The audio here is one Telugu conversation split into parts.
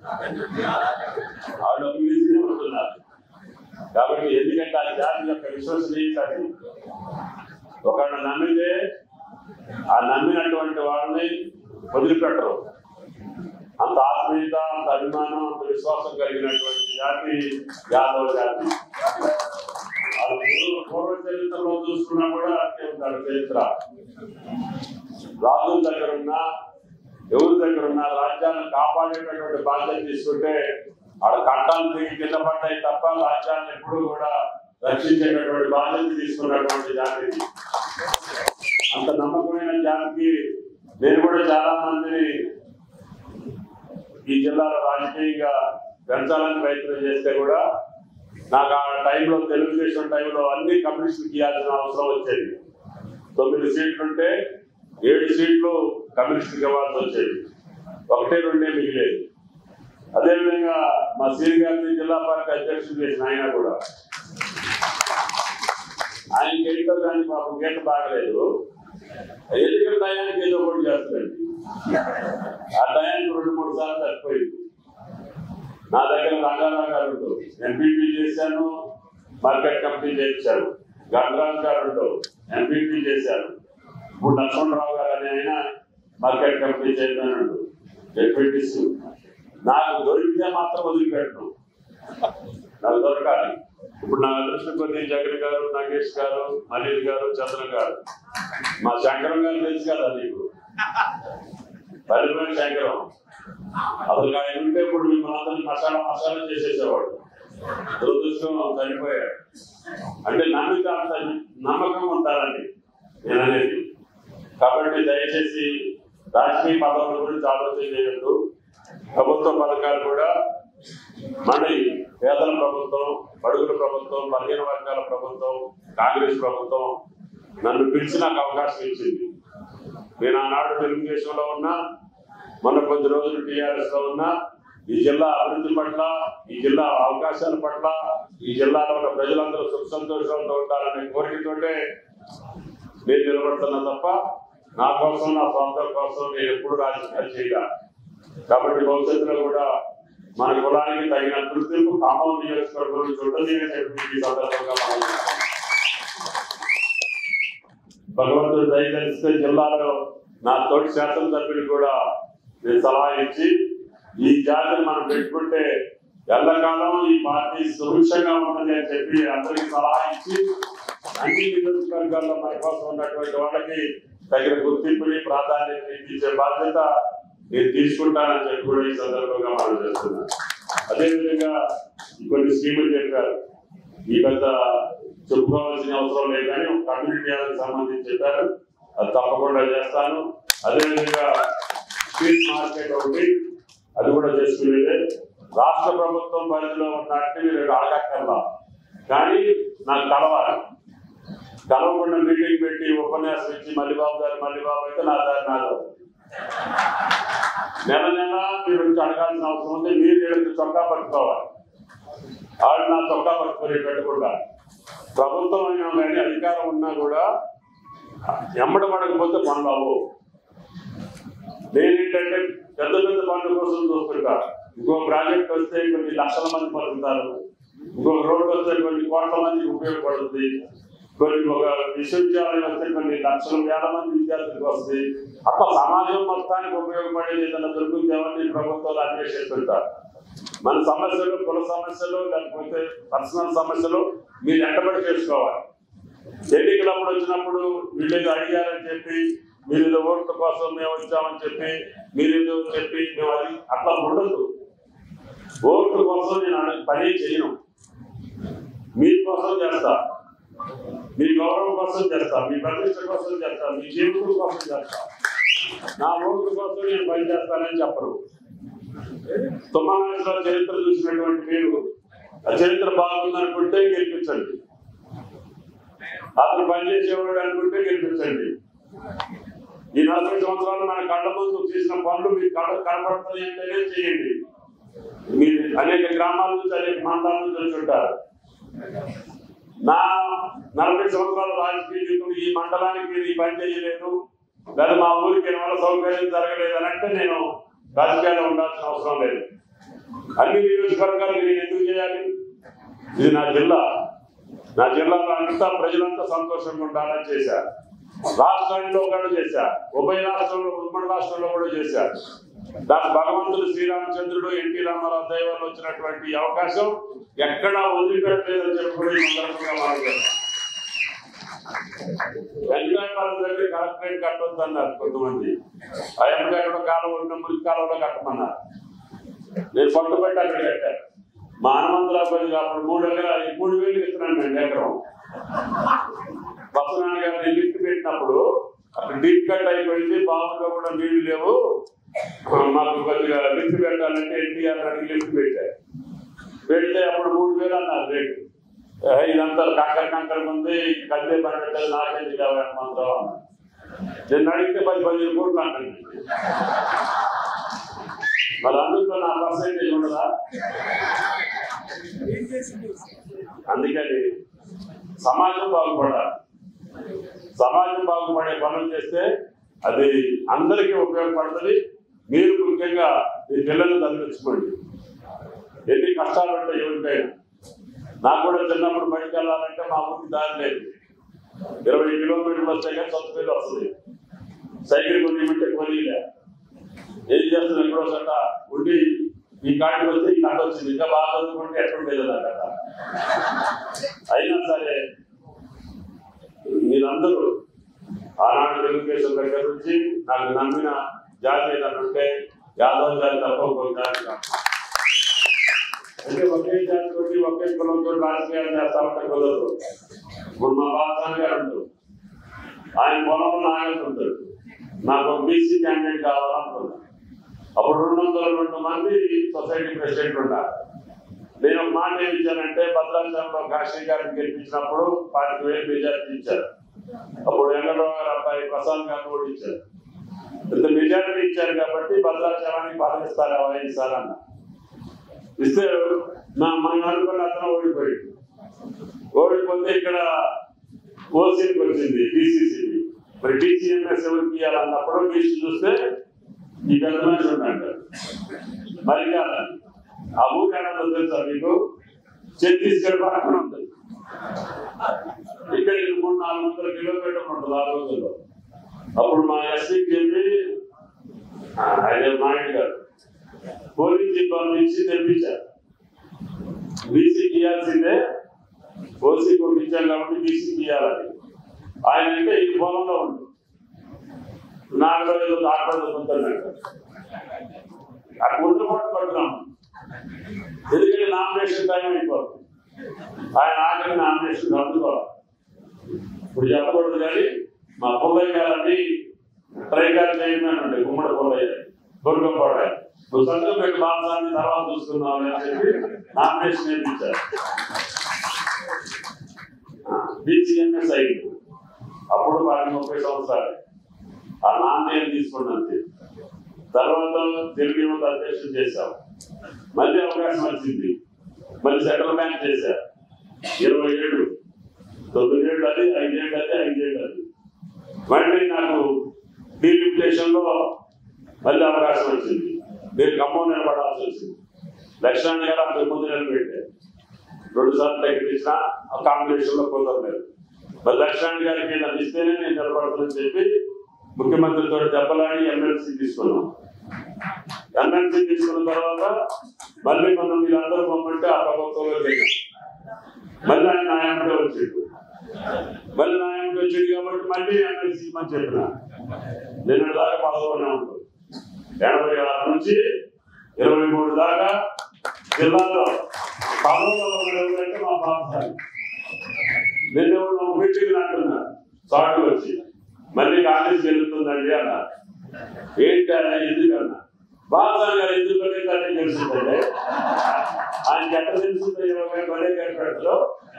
ఆవిడ అభివృద్ధిని ఉంటున్నారు కాబట్టి ఎందుకంటే ఆ జాతి యొక్క విశ్వసనీయత అది. ఒకళ్ళు నమ్మితే ఆ నమ్మినటువంటి వాళ్ళని వదిలిపెట్టరు అంత ఆత్మీయత అంత అభిమానం అంత విశ్వాసం కలిగినటువంటి జాతి యాదవ జాతి అది పూర్వ- పూర్వ చరిత్రలో చూసుకున్నా కూడా అంతే ఉంటారు చరిత్ర రాజుల దగ్గర ఉన్నా ఎవరి దగ్గర ఉన్నా రాజ్యాన్ని కాపాడేటటువంటి బాధ్యత తీసుకుంటే ఆడ కట్టాలు తిరిగి కింద పడ్డాయి తప్ప రాజ్యాన్ని ఎప్పుడు కూడా రక్షించేటటువంటి బాధ్యత తీసుకున్నటువంటి జాతి ఇది. అంత నమ్మకమైన జాతికి నేను కూడా చాలా మందిని ఈ జిల్లాలో రాజకీయంగా పెంచాలని ప్రయత్నం చేస్తే కూడా నాకు ఆ టైంలో తెలుగుదేశం టైంలో అన్ని కమ్యూనిస్టులకు ఇవ్వాల్సిన అవసరం వచ్చేది తొమ్మిది సీట్లు ఉంటే ఏడు సీట్లు కమ్యూనిస్టులకు ఇవ్వాల్సి వచ్చేది ఒకటే రెండే మిగిలేదు అదేవిధంగా మా సీని గారిని జిల్లా పార్టీ అధ్యక్షుడు చేసిన ఆయన కూడా ఆయనకి ఏంటో కానీ పాపం గీత బాగలేదు ఎన్నికల టయానికి ఏదో ఒకటి చేస్తాడండి ఆ టయానికి రెండు మూడు సార్లు తప్పిపోయింది నా దగ్గర రంగారావు గారు ఉంటారు ఎంపీపీ చేశాను మార్కెట్ కమిటీ చేశాను గంగరాజు గారు ఉంటారు ఎంపీపీ చేశాను ఇప్పుడు లక్ష్మణరావు గారు అనే ఆయన మార్కెట్ కమిటీ చైర్మన్ ఉంటారు డిప్యూటీస్ నాకు దొరికితే మాత్రం వదిలిపెట్టను నాకు దొరకాలి ఇప్పుడు నా అదృష్టం కొద్ది జగన్ గారు నాగేష్ గారు మలీల్ గారు చంద్ర గారు మా శంకరం గారు తెలుసు కదా నీకు పరిమైన శంకరం అసలు ఆయన ఉంటే ఇప్పుడు మిమ్మల్ని అందరినీ మసాలా మసాలా చేసేసేవాడు దురదృష్టం చనిపోయాడు అంటే నమ్మిక అంత నమ్మకం ఉంటారండి నేను అనేది కాబట్టి దయచేసి రాజకీయ పదవుల గురించి ఆలోచన చేయొద్దు ప్రభుత్వ పథకాలు కూడా మన పేదల ప్రభుత్వం బడుగుల ప్రభుత్వం బలహీన వర్గాల ప్రభుత్వం కాంగ్రెస్ ప్రభుత్వం నన్ను పిలిచి నాకు అవకాశం ఇచ్చింది నేను ఆనాడు తెలుగుదేశంలో ఉన్నా మొన్న కొద్ది రోజులు టీఆర్ఎస్ లో ఉన్నా ఈ జిల్లా అభివృద్ధి పట్ల ఈ జిల్లా అవకాశాల పట్ల ఈ జిల్లాలో ఉన్న ప్రజలందరూ సుఖ సంతోషాలతో ఉండాలనే కోరికతోటే నేను నిలబడుతున్నా తప్ప నా కోసం నా సొంతం కోసం నేను ఎప్పుడు రాజకీయాలు చేయగా కాబట్టి భవిష్యత్తులో కూడా మన కులానికి తగిన గుర్తింపు ఖమ్మం నియోజకవర్గం నుంచి ఉంటుంది అని చెప్పి ఈ సందర్భంగా మనం భగవంతుడు దయదలిస్తే జిల్లాలో నా తోటి శాసనసభ్యులు కూడా నేను సలహా ఇచ్చి ఈ జాతిని మనం పెట్టుకుంటే ఎల్లకాలం ఈ పార్టీ సుభిక్షంగా ఉంటుంది అని చెప్పి అందరికీ సలహా ఇచ్చి అన్ని నియోజకవర్గాల్లో మన కోసం ఉన్నటువంటి వాళ్ళకి తగిన గుర్తింపుని ప్రాధాన్యత ఇచ్చే బాధ్యత నేను తీసుకుంటానని చెప్పి కూడా ఈ సందర్భంగా మనం చేస్తున్నాను అదేవిధంగా కొన్ని స్కీములు చెప్పారు ఈ పెద్ద చెప్పుకోవాల్సిన అవసరం లేదు కానీ ఒక కమ్యూనిటీ హాల్కి సంబంధించి చెప్పారు అది తప్పకుండా చేస్తాను అదేవిధంగా స్ట్రీట్ మార్కెట్ ఒకటి అది కూడా చేసుకునేదే రాష్ట్ర ప్రభుత్వం పరిధిలో ఉన్నట్టు మీరు అడగక్కర్లా కానీ నాకు కలవాలి కలవకుండా మీటింగ్ పెట్టి ఉపన్యాసం ఇచ్చి మల్లిబాబు గారు మల్లిబాబు అయితే నా దారి నాదో నెల నెల మీరు వచ్చి అడగాల్సిన అవసరం ఉంది మీరు వీళ్ళకి చొక్కా పట్టుకోవాలి వాళ్ళు నా చొక్కా పట్టుకొని పెట్టకుండా ప్రభుత్వం అయినా కానీ అధికారం ఉన్నా కూడా ఎమ్మడ పడకపోతే పనులు అవ్వవు నేనేంటంటే పెద్ద పెద్ద పనుల కోసం చూస్తుంటా ఇంకో ప్రాజెక్ట్ వస్తే కొన్ని లక్షల మంది బతుకుతారు ఇంకో రోడ్డు వస్తే కొన్ని కోట్ల మందికి ఉపయోగపడుతుంది కొన్ని ఒక విశ్వవిద్యాలయం వస్తే కొన్ని లక్షల వేల మంది విద్యార్థులకు వస్తుంది అట్లా సమాజం మొత్తానికి ఉపయోగపడేది ఏదైనా దొరుకుతుందేమని ప్రభుత్వాలు అన్వేషిస్తుంటారు మన సమస్యలు కుల సమస్యలు లేకపోతే పర్సనల్ సమస్యలు మీరు ఎంటబడి చేసుకోవాలి ఎన్నికలప్పుడు వచ్చినప్పుడు వీళ్ళు అడిగారని చెప్పి మీరు ఏదో ఓట్ల కోసం మేము వచ్చామని చెప్పి మీరు ఏదో చెప్పి మేము అది అట్లా ఉండదు ఓట్ల కోసం నేను అడ- పని చేయను మీ కోసం చేస్తా మీ గౌరవం కోసం చేస్తా మీ ప్రతిష్ట కోసం చేస్తా మీ జీవితం కోసం చేస్తా నా ఓట్ల కోసం నేను పని చేస్తానని చెప్పరు తుమ్మనాథ చరిత్ర చూసినటువంటి మీరు ఆ చరిత్ర బాగుందనుకుంటే గెలిపించండి అతను పనిచేసేవాడు అనుకుంటే గెలిపించండి ఈ నలభై సంవత్సరాలు మన కళ్ళ ముందు చేసిన పనులు మీకు కళ్ళ కనపడుతుంది అంటేనే చేయండి మీరు అనేక గ్రామాల నుంచి అనేక మండలాల నుంచి వచ్చి ఉంటారు నా నలభై సంవత్సరాల రాజకీయ జీవితం ఈ మండలానికి ఈ పని చేయలేదు లేదా మా ఊరికి వల్ల సౌకర్యం జరగలేదు అని అంటే నేను రాజకీయాల్లో ఉండాల్సిన అవసరం లేదు అన్ని నియోజకవర్గాలు నేను ఎందుకు చేయాలి ఇది నా జిల్లా నా జిల్లాలో అంతా ప్రజలంతా సంతోషంగా ఉండాలని చేశారు రాష్ట్రంలో కూడా చేశారు ఉభయ రాష్ట్రంలో ఉమ్మడి రాష్ట్రంలో కూడా చేశారు దాని భగవంతుడు శ్రీరామచంద్రుడు ఎన్టీ రామారావు దైవాలు వచ్చినటువంటి ఈ అవకాశం ఎక్కడా వదిలిపెట్టలేదని చెప్పుకుని ఈ సందర్భంగా మనం చేస్తాం. వెంకటాయపాలెం దగ్గర కలెక్టరేట్ కట్టొద్దు అన్నారు కొంతమంది ఆ ఎమ్మడి ఎక్కడో కాలువ ఉన్న మురికి కాలువలో కట్టమన్నారు నేను పట్టుబట్టి అక్కడ కట్టాను మా హనుమంతరావు అప్పుడు మూడు ఎకరాలు మూడు వేలు ఇస్తున్నాను అండి ఎకరం బస్సు నాన్నగారిని లిఫ్ట్ పెట్టినప్పుడు అక్కడ డీప్ కట్ అయిపోయింది బాబుగా కూడా నీళ్లు లేవు మాకు కొద్దిగా లిఫ్ట్ పెట్టాలంటే ఎన్టీఆర్ అడిగి లిఫ్ట్ పెట్టారు పెడితే అప్పుడు మూడు వేలు అన్నారు రేటు ఏ, ఇదంతా కంకర కంకర ఉంది కద్దే పని పెట్టాలి నాకేంది కావాలి హనుమంతరావు అన్నారు. నేను అడిగితే పది పదిహేను కోట్లు అంటాను మరి అందులో నా పర్సెంటేజ్ ఉండదా అందుకని సమాజం బాగుపడాలి సమాజం బాగుపడే పనులు చేస్తే అది అందరికీ ఉపయోగపడుతుంది మీరు ముఖ్యంగా మీ పిల్లల్ని చదివించుకోండి ఎన్ని కష్టాలు ఉంటాయి ఎవరికైనా నాకు కూడా చిన్నప్పుడు బయటకు వెళ్ళాలంటే మా ఊరికి దారి లేదు ఇరవై కిలోమీటర్లు వస్తే కానీ సొంత పేరు వస్తుంది సైకిల్ కొనిమంటే కొనిలే ఏం చేస్తుంది ఎక్కడో చోట ఉండి ఈ కాడికి వస్తే ఈ కాడ వచ్చింది ఇంకా బాగా చదువుకుంటే ఎక్కడ లేదు నా కథ అయినా సరే మీరందరూ ఆనాడు తెలుగుదేశం దగ్గర నుంచి నాకు నమ్మిన జాతి ఏదైనా ఉంటే యాదవ్ జాతి తప్ప ఇంకొక జాతి కాదు. అంటే ఒకే జాతితో ఒకే కులంతో రాజకీయాలు చేస్తామంటే కుదరదు ఇప్పుడు మా బాలస్వామి గారు ఉంటారు ఆయన పొలంలో ఆయన ఉంటాడు నాకు బీసీ క్యాండిడేట్ కావాలనుకున్నాను అప్పుడు రెండు వందల రెండు మంది సొసైటీ ప్రెసిడెంట్ ఉన్నారు నేను ఒక మాట ఏం ఇచ్చానంటే భద్రాచలంలో కాశీ గారిని గెలిపించినప్పుడు పాతిక వేలు మెజార్టీ ఇచ్చారు అప్పుడు వెంకటరావు గారు అబ్బాయి ప్రసాద్ గారిని కూడా ఇచ్చారు ఇంత మెజార్టీ ఇచ్చారు కాబట్టి భద్రాచలానికి పాటిస్తారు అవన్నీ సార్ అన్న ఇస్తే నా మన అనుకున్న అతను ఓడిపోయాడు ఓడిపోతే ఇక్కడ ఓసీకి వచ్చింది డిసిసి మరి డిసిఎంఎస్ ఎవరికి ఇవ్వాలన్నప్పుడు లిస్ట్ చూస్తే ఈ పెద్ద మనిషి ఉన్నాడు మరి కాదు ఆ ఊరి ఏడాదో తెలుసా మీకు ఛత్తీస్గఢ్ పక్కన ఉంది ఇక్కడ ఇది మూడు నాలుగు వందల కిలోమీటర్లు ఉంటుంది ఆ రోజుల్లో అప్పుడు మా ఎస్పీకి చెప్పి ఆ, ఆయన నాయుడు గారు పోలీస్ జీప్ నుంచి తెప్పించారు బీసీకి ఇవ్వాల్సిందే ఓసీ పంపించాం కాబట్టి బీసీకి ఇవ్వాలని ఆయన అంటే ఈ పొలంలో ఉండు నాకు ఏదో డాక్టర్ చదువుతున్నాడు అక్కడ ఉండకూడదు పడుతున్నాం ఎందుకంటే నామినేషన్ టైం అయిపోతుంది ఆయన ఆఖరి నామినేషన్ అందుకోవాలి ఇప్పుడు చెప్పకూడదు కానీ మా పుల్లయ్య గారని ట్రైకార్ చైర్మన్ ఉండే గుమ్మడి పుల్లయ్య దుర్గంపడ నువ్వు సంఘం పెట్టి బాలసాన్ని తర్వాత చూసుకున్నావు అని చెప్పి నామినేషన్ వేయించారు బీసీఎంఎస్ అయింది అప్పుడు వారికి ముప్పై సంవత్సరాలు ఆ నాణ్యం తీసుకున్నది తర్వాత తెలుగు యువత అధ్యక్షుడు చేశాం మళ్ళీ అవకాశం వచ్చింది మళ్ళీ సెంట్రల్ బ్యాంక్ చేశారు ఇరవై ఏడు తొమ్మిది ఏళ్ళు అది ఐదేళ్ళు అది ఐదేళ్ళు అది మళ్ళీ నాకు డీలిమిటేషన్ లో మళ్ళీ అవకాశం వచ్చింది నేను ఖమ్మం నిలబడాల్సి వచ్చింది లక్ష్మణ్ గారు అంతకు ముందు నిలబెట్టారు రెండు సార్లు టికెట్ ఇచ్చిన ఆ కాంబినేషన్ లో కుదరలేదు మరి లక్ష్మణ్ గారికి నన్ను ఇస్తేనే నేను నిలబడతానని చెప్పి ముఖ్యమంత్రితో దెబ్బలాడి ఎమ్మెల్సీ తీసుకున్నాం ఎమ్మెల్సీ తీసుకున్న తర్వాత మళ్ళీ మనం మీరందరూ పొమ్మంటే ఆ ప్రభుత్వంలో వెళ్ళాం మళ్ళీ ఆయన న్యాయంగా వచ్చాడు మళ్ళీ న్యాయంగా వచ్చాడు కాబట్టి మళ్ళీ ఎమ్మెల్సీ ఇవ్వమని చెప్పిన నిన్న దాకా పదవునే ఉంటుంది ఎనభై ఆరు నుంచి ఇరవై మూడు దాకా జిల్లాలో పదవులో ఎవరంటే మా బాధ్యత నిన్న ఎవరు మీటింగ్ అంటున్నారు సాగు వచ్చి మళ్ళీ కాంగ్రెస్ గెలుతుందండి అన్నారు ఏంటి అన్న ఎందుకన్నా బాగా గారు ఎందుకంటే దాన్ని తెలుస్తుందంటే ఆయన ఎక్కడ తెలుస్తుందో ఇరవై మళ్ళీ కనిపెట్టలో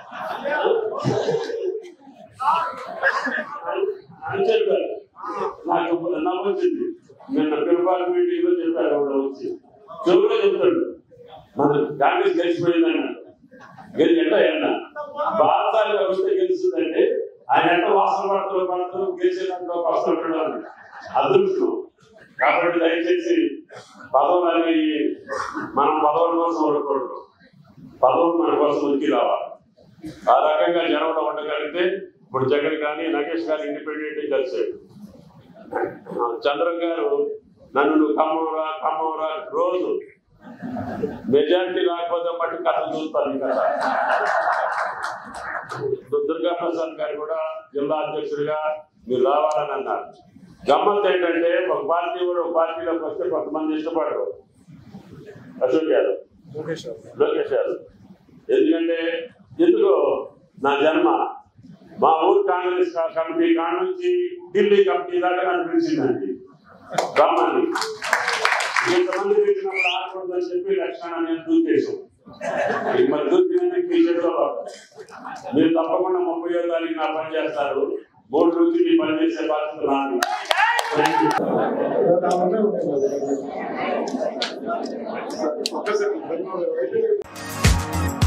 అని చెప్పారు నాకు నమ్మొచ్చింది నిన్న పిలుపాల మీటింగ్ లో చెప్పారు ఎవడో వచ్చి చెవులో చెప్తాడు మన కాంగ్రెస్ గెలిచిపోయిందని గెలి ఎట్లా అన్నా బాలసారిగా వస్తే గెలుస్తుందంటే ఆయన ఎంత వాసన పడుతుందో పడుతుందో గెలిచేదాంట్లో వస్తుంటాడు అదృష్టం కాబట్టి దయచేసి పదవులు అనేవి మనం పదవుల కోసం ఉండకూడదు పదవులు మన కోసం ఉనికి రావాలి ఆ రకంగా జనంలో ఉండగలిగితే ఇప్పుడు జగన్ కానీ నగేష్ గారు ఇండిపెండెంట్ కలిసాడు చంద్రం గారు నన్ను నువ్వు ఖమ్మంరా ఖమ్మంరా రోజు మెజారిటీ రాకపోతే మట్టి కథలు చూస్తాను ఇంకా దుర్గా ప్రసాద్ గారు కూడా జిల్లా అధ్యక్షుడిగా మీరు రావాలని అన్నారు గమ్మత్ ఏంటంటే ఒక పార్టీ కూడా ఒక పార్టీలోకి వస్తే కొంతమంది ఇష్టపడరు అశోక్ యాదవ్ లోకేష్ యాదవ్ ఎందుకంటే ఎందుకో నా జన్మ మా ఊరు కాంగ్రెస్ కా- కమిటీ కాడ నుంచి ఢిల్లీ కమిటీ దాకా నన్ను పిలిచిందండి రమ్మని ఇంతమంది పెట్టినప్పుడు ఆడకూడదని చెప్పి లక్షణ నేను దూకేశాం ఇక మరి దూకినందుకు మీ చేతిలో పడదు. మీరు తప్పకుండా ముప్పై ఏళ్ళ తారీఖు నా పని చేస్తారు మూడు నుంచి మీ పని చేసే బాధ్యత నాది థ్యాంక్ యూ ఒక్కసారి